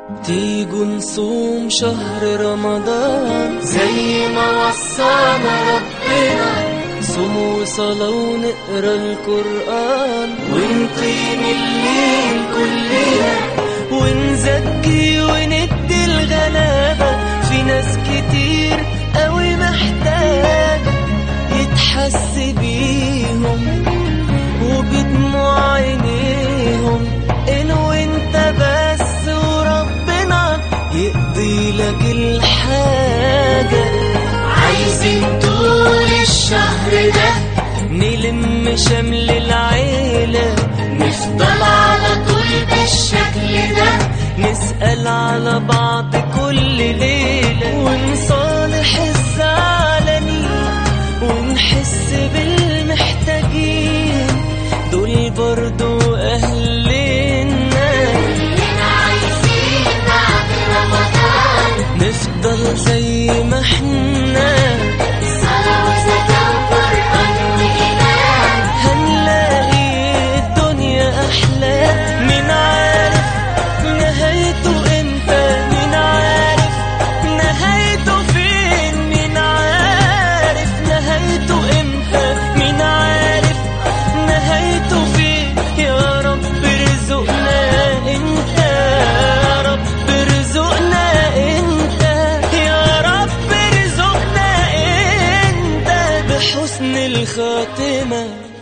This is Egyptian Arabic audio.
تيجوا نصوم شهر رمضان زي ما وصانا ربنا صوم وصلاة ونقرا القرآن ونقيم الليل كلنا ونزكي وندي الغلابة في ناس كتير قوي محتاجة يتحس بيهم وبدموع عينيهم إن وانت بس وربنا يقضي لك الحاجة عايزين طول الشهر ده نلم شمل العيلة نفضل على طول بالشكل ده نسأل على بعض كل ليلة ونصالح الزعلانين ونحس بالمحتاجين دول برضو أهلنا كلنا عايزين بعد رمضان نفضل زي ما احنا صلاة وزكاة وقرآن وإيمان هنلاقي الدنيا أحلى من عارف نهايته امتى من عارف نهايته فين من عارف نهايته امتى من عارف نهايته فين يا رب ارزقنا انت يا رب ارزقنا انت يا رب ارزقنا انت بحسن الخاتمه